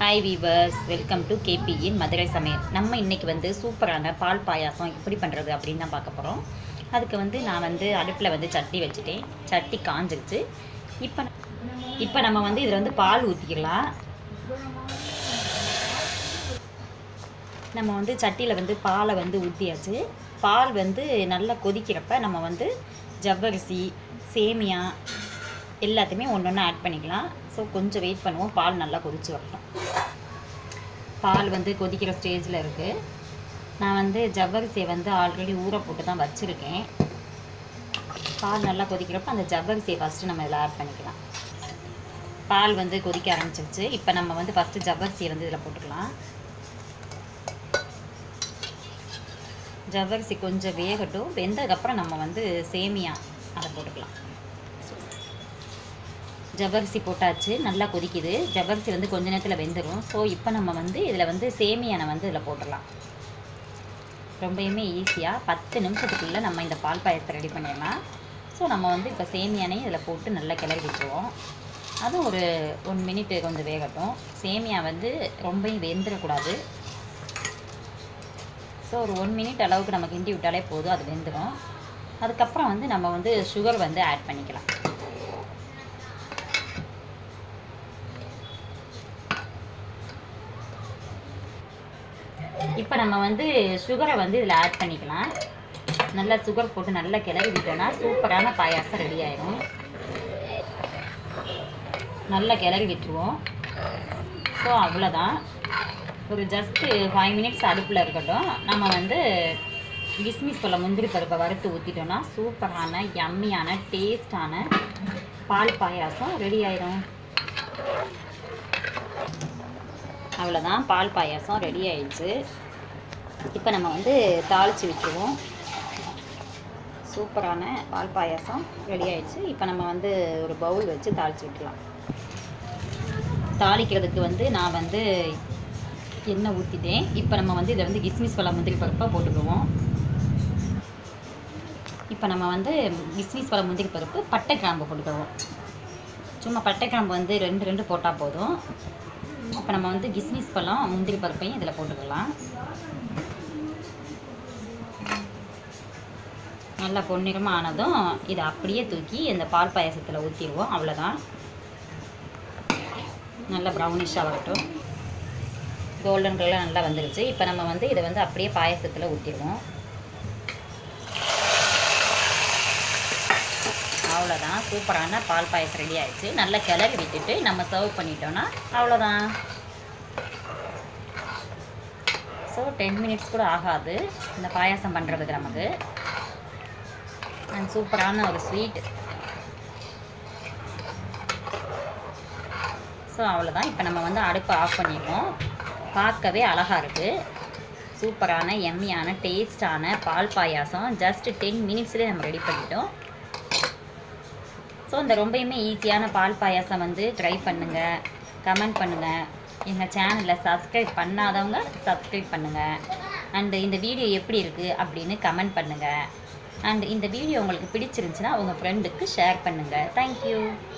hi viewers welcome to கேபியின் மதுரை சமையல் நம்ம இன்னைக்கு வந்து சூப்பரான பால் பாயாசம் எப்படி பண்ணுறது அப்படின்னு தான் பார்க்க போகிறோம் அதுக்கு வந்து நான் வந்து அடுப்பில் வந்து சட்டி வச்சுட்டேன் சட்டி காஞ்சிருச்சு இப்போ இப்போ நம்ம வந்து இதில் வந்து பால் ஊற்றிக்கலாம் நம்ம வந்து சட்டியில் வந்து பாலை வந்து ஊற்றியாச்சு பால் வந்து நல்லா கொதிக்கிறப்ப நம்ம வந்து ஜவ்வரிசி சேமியா எல்லாத்தையுமே ஒன்று ஒன்று ஆட் பண்ணிக்கலாம் ஸோ கொஞ்சம் வெயிட் பண்ணுவோம் பால் நல்லா கொதிச்சு வரட்டும் பால் வந்து கொதிக்கிற ஸ்டேஜில் இருக்குது நான் வந்து ஜவ்வரிசியை வந்து ஆல்ரெடி ஊற போட்டு தான் வச்சுருக்கேன் பால் நல்லா கொதிக்கிறப்ப அந்த ஜவ்வரிசியை ஃபஸ்ட்டு நம்ம இதில் ஆட் பண்ணிக்கலாம் பால் வந்து கொதிக்க ஆரம்பிச்சிருச்சு இப்போ நம்ம வந்து ஃபஸ்ட்டு ஜவ்வரிசியை வந்து இதில் போட்டுக்கலாம் ஜவ்வரிசி கொஞ்சம் வேகட்டும் வெந்ததுக்கப்புறம் நம்ம வந்து சேமியா அதை போட்டுக்கலாம் ஜவ்வரிசி போட்டாச்சு நல்லா கொதிக்குது ஜவ்வரிசி வந்து கொஞ்ச நேரத்தில் வெந்துடும் ஸோ இப்போ நம்ம வந்து இதில் வந்து சேமியானை வந்து இதில் போட்டுடலாம் ரொம்பவுமே ஈஸியாக பத்து நிமிஷத்துக்குள்ளே நம்ம இந்த பால் பாயசத்தை ரெடி பண்ணிடலாம் ஸோ நம்ம வந்து இப்போ சேமியானையும் இதில் போட்டு நல்லா கிளறி விட்டுருவோம் அதுவும் ஒரு ஒன் மினிட் கொஞ்சம் வேகட்டும் சேமியா வந்து ரொம்பவும் வெந்துடக்கூடாது ஸோ ஒரு ஒன் மினிட் அளவுக்கு நம்ம கிண்டி விட்டாலே போதும் அது வெந்துடும் அதுக்கப்புறம் வந்து நம்ம வந்து சுகர் வந்து ஆட் பண்ணிக்கலாம் இப்போ நம்ம வந்து சுகரை வந்து இதில் ஆட் பண்ணிக்கலாம் நல்லா சுகர் போட்டு நல்லா கிளறி விட்டோம்னா சூப்பரான பாயாசம் ரெடி ஆயிடும் நல்லா கிளறி விட்டுருவோம் ஸோ அவ்வளோதான் ஒரு ஜஸ்ட்டு ஃபைவ் மினிட்ஸ் அடுப்பில் இருக்கட்டும் நம்ம வந்து கிஸ்மிஸ் பழ முந்திரி பருப்பை வறுத்து ஊற்றிட்டோம்னா சூப்பரான யம்மியான டேஸ்டான பால் பாயாசம் ரெடி ஆயிடும் அவ்வளோதான் பால் பாயாசம் ரெடி ஆயிடுச்சு இப்போ நம்ம வந்து தாளித்து விட்டுருவோம் சூப்பரான பால் பாயாசம் ரெடி ஆயிடுச்சு இப்போ நம்ம வந்து ஒரு பவுல் வச்சு தாளித்து விட்டுலாம் தாளிக்கிறதுக்கு வந்து நான் வந்து எண்ணெய் ஊற்றிட்டேன் இப்போ நம்ம வந்து இதை வந்து கிஸ்மிஸ் பழம் முந்திரி பருப்பாக போட்டுக்குவோம் இப்போ நம்ம வந்து கிஸ்மிஸ் பழம் முந்திரி பருப்பு பட்டை கிராம்பு போட்டுக்குவோம் சும்மா பட்டை கிராம்பு வந்து ரெண்டு ரெண்டு போட்டால் போதும் இப்போ நம்ம வந்து கிஸ்மிஸ் பழம் முந்திரி பருப்பையும் இதில் போட்டுக்கலாம் நல்லா பொன்னிறமாக ஆனதும் இதை அப்படியே தூக்கி இந்த பால் பாயசத்தில் ஊற்றிடுவோம் அவ்வளோதான் நல்லா ப்ரௌனிஷாக வரட்டும் கோல்டன் கலர் நல்லா வந்துருச்சு இப்போ நம்ம வந்து இதை வந்து அப்படியே பாயசத்தில் ஊற்றிடுவோம் அவ்வளோதான் சூப்பரான பால் பாயசம் ரெடி ஆயிடுச்சு நல்லா கிளறி விட்டுட்டு நம்ம சர்வ் பண்ணிட்டோன்னா அவ்வளோதான் ஸோ டென் மினிட்ஸ் கூட ஆகாது இந்த பாயாசம் பண்ணுறதுக்கு நமக்கு அண்ட் சூப்பரான ஒரு ஸ்வீட் ஸோ அவ்வளோதான் இப்போ நம்ம வந்து அடுப்பை ஆஃப் பண்ணிடுவோம் பார்க்கவே அழகாக இருக்குது சூப்பரான எம்மியான டேஸ்டான பால் பாயாசம் ஜஸ்ட் டென் மினிட்ஸ்லேயே நம்ம ரெடி பண்ணிட்டோம் ஸோ இந்த ரொம்பயுமே ஈஸியான பால் பாயாசம் வந்து ட்ரை பண்ணுங்கள் கமெண்ட் பண்ணுங்கள் எங்கள் சேனலை சப்ஸ்கிரைப் பண்ணாதவங்க சப்ஸ்கிரைப் பண்ணுங்கள் அண்டு இந்த வீடியோ எப்படி இருக்குது அப்படின்னு கமெண்ட் பண்ணுங்கள் அண்ட் இந்த வீடியோ உங்களுக்கு பிடிச்சிருந்துச்சுன்னா உங்கள் ஃப்ரெண்டுக்கு ஷேர் பண்ணுங்கள் தேங்க்யூ